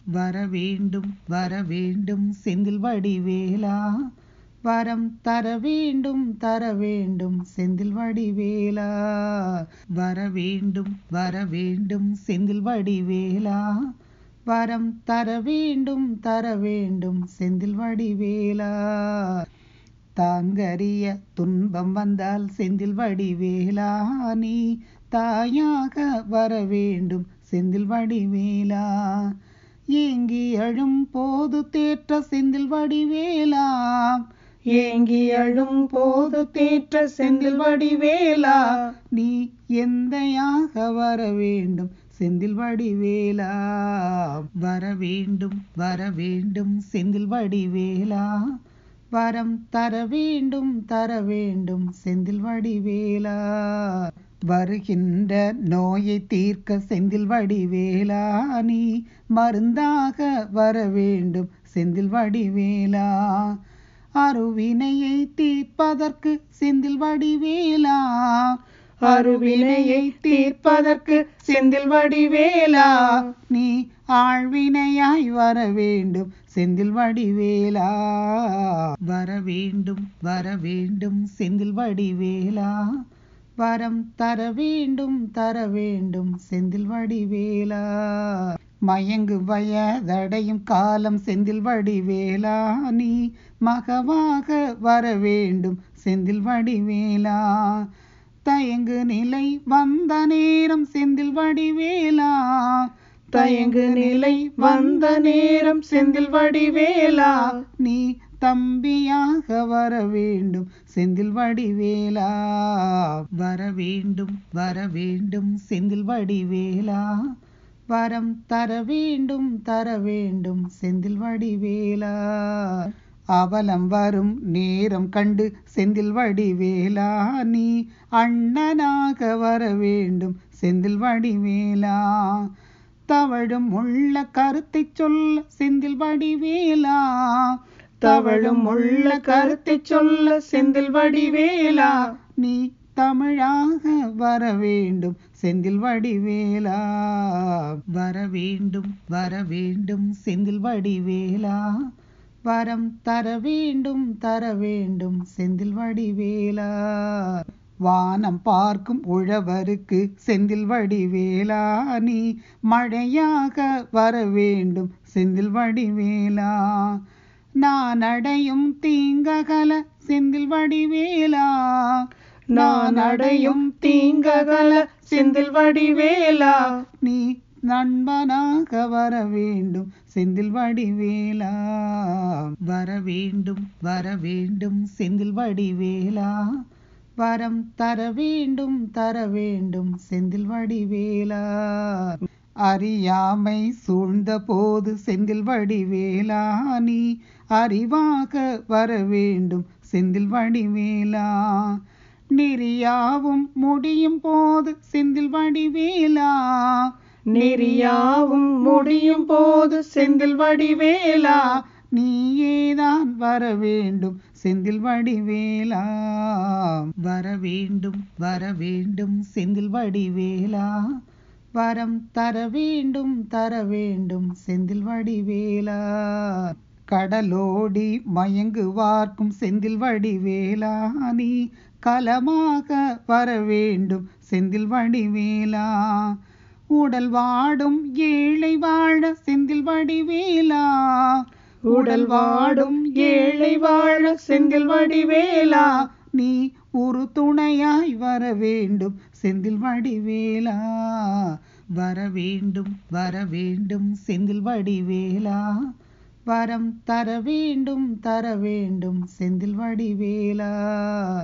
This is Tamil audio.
வர வேண்டும் வர வேண்டும் செந்தில் வடிவேலா வரம் தர வேண்டும் தர வேண்டும் செந்தில் வடிவேலா வர வேண்டும் வர வேண்டும் செந்தில் வடிவேலா வரம் தர வேண்டும் தர வேண்டும் செந்தில் வடிவேலா தாங்கறிய துன்பம் வந்தால் செந்தில் வடிவேலா நீ தாயாக வர வேண்டும் செந்தில் வடிவேலா ஏங்கி அழும் போது தேற்ற செந்தில் வடிவேலா ஏங்கி அழும் போது தேற்ற செந்தில் வடிவேலா நீ எந்தையாக வர வேண்டும் செந்தில் வடிவேலா வர வேண்டும் வர வேண்டும் செந்தில் வடிவேலா வரம் தர வேண்டும் தர வேண்டும் செந்தில் வடிவேலா வருகின்ற நோயை தீர்க்க செந்தில் வடிவேலா நீ மருந்தாக வர வேண்டும் செந்தில் வடிவேலா அருவினையை தீர்ப்பதற்கு செந்தில் வடிவேலா அருவினையை தீர்ப்பதற்கு செந்தில் வடிவேலா நீ ஆழ்வினையாய் வர வேண்டும் செந்தில் வடிவேலா வர வேண்டும் வர வேண்டும் செந்தில் வடிவேலா வரம் தர வேண்டும் தர வேண்டும் செந்தில் வடிவேலா மயங்கு வயதடையும் காலம் செந்தில் வடிவேலா நீ மகவாக வர வேண்டும் செந்தில் வடிவேலா தயங்கு நிலை வந்த நேரம் செந்தில் வடிவேலா தயங்கு நிலை வந்த நேரம் செந்தில் வடிவேலா நீ தம்பியாக வர வேண்டும் செந்தில் வடிவேலா வர வேண்டும் வர வேண்டும் செந்தில் வடிவேலா வரம் தர வேண்டும் தர வேண்டும் செந்தில் வடிவேலா அவலம் வரும் நேரம் கண்டு செந்தில் வடிவேலா நீ அண்ணனாக வர வேண்டும் செந்தில் வடிவேலா தவழும் உள்ள கருத்தை சொல்ல செந்தில் வடிவேலா தவழும் உள்ள கருத்தை சொல்ல செந்தில் வடிவேலா நீ தமிழாக வர வேண்டும் செந்தில் வடிவேலா வர வேண்டும் வர வேண்டும் செந்தில் வடிவேலா வரம் தர வேண்டும் தர வேண்டும் செந்தில் வடிவேலா வானம் பார்க்கும் உழவருக்கு செந்தில் வடிவேலா நீ மழையாக வர வேண்டும் செந்தில் வடிவேலா நான் அடையும் தீங்ககல செந்தில் வடிவேலா நான் அடையும் தீங்ககல செந்தில் வடிவேலா நீ நண்பனாக வர வேண்டும் செந்தில் வடிவேலா வர வேண்டும் வர வேண்டும் செந்தில் வடிவேலா வரம் தர வேண்டும் தர வேண்டும் செந்தில் வடிவேலா அறியாமை சூழ்ந்த போது செந்தில் வடிவேலா நீ அறிவாக வர வேண்டும் செந்தில் வடிவேலா நெறியாவும் முடியும் போது செந்தில் வடிவேலா நெறியாவும் முடியும் போது செந்தில் வடிவேலா நீயேதான் வர வேண்டும் செந்தில் வடிவேலா வர வேண்டும் வர வேண்டும் செந்தில் வடிவேலா வரம் தர வேண்டும் தர வேண்டும் செந்தில் வடிவேலா கடலோடி மயங்குவார்க்கும் செந்தில் வடிவேலா நீ கலமாக வர வேண்டும் செந்தில் வடிவேலா உடல் வாடும் ஏழை வாழ செந்தில் வடிவேலா உடல் வாடும் ஏழை வாழ செந்தில் வடிவேலா நீ ஒரு துணையாய் வர வேண்டும் செந்தில் வடிவேலா வர வேண்டும் வர வேண்டும் செந்தில் வடிவேலா வரம் தர வேண்டும் தர வேண்டும் செந்தில் வடிவேலா